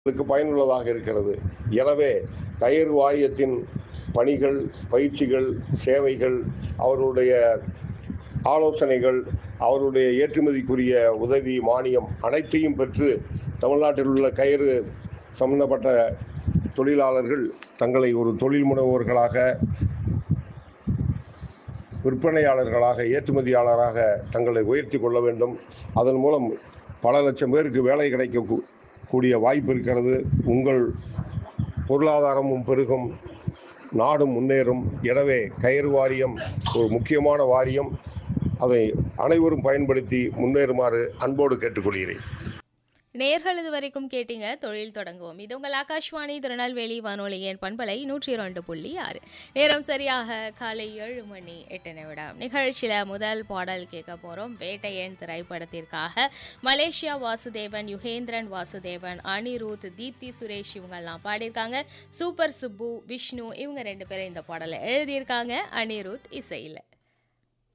க்கு பயனுள்ளதாக இருக்கிறது எனவே கயிறு வாரியத்தின் பணிகள் பயிற்சிகள் சேவைகள் அவருடைய ஆலோசனைகள் அவருடைய ஏற்றுமதிக்குரிய உதவி மானியம் அனைத்தையும் பெற்று தமிழ்நாட்டில் உள்ள கயிறு சம்பந்தப்பட்ட தொழிலாளர்கள் தங்களை ஒரு தொழில் முனைவோர்களாக விற்பனையாளர்களாக ஏற்றுமதியாளராக தங்களை உயர்த்தி கொள்ள வேண்டும் அதன் மூலம் பல லட்சம் பேருக்கு வேலை கிடைக்க கூ- கூடிய வாய்ப்பு இருக்கிறது உங்கள் பொருளாதாரமும் பெருகும் நாடும் முன்னேறும் எனவே கயிறு வாரியம் ஒரு முக்கியமான வாரியம் அதை அனைவரும் பயன்படுத்தி முன்னேறுமாறு அன்போடு கேட்டுக்கொள்கிறேன் நேர்கள் இது வரைக்கும் கேட்டீங்க தொழில் தொடங்குவோம் இது உங்கள் ஆகாஷ்வாணி திருநெல்வேலி வானொலியின் பண்பலை நூற்றி இரண்டு புள்ளி ஆறு நேரம் சரியாக காலை ஏழு மணி எட்டு நிமிடம் நிகழ்ச்சியில் முதல் பாடல் கேட்க போகிறோம் வேட்டையன் திரைப்படத்திற்காக மலேசியா வாசுதேவன் யுகேந்திரன் வாசுதேவன் அனிருத் தீப்தி சுரேஷ் இவங்கெல்லாம் பாடியிருக்காங்க சூப்பர் சுப்பு விஷ்ணு இவங்க ரெண்டு பேரும் இந்த பாடலை எழுதியிருக்காங்க அனிருத் இசையில்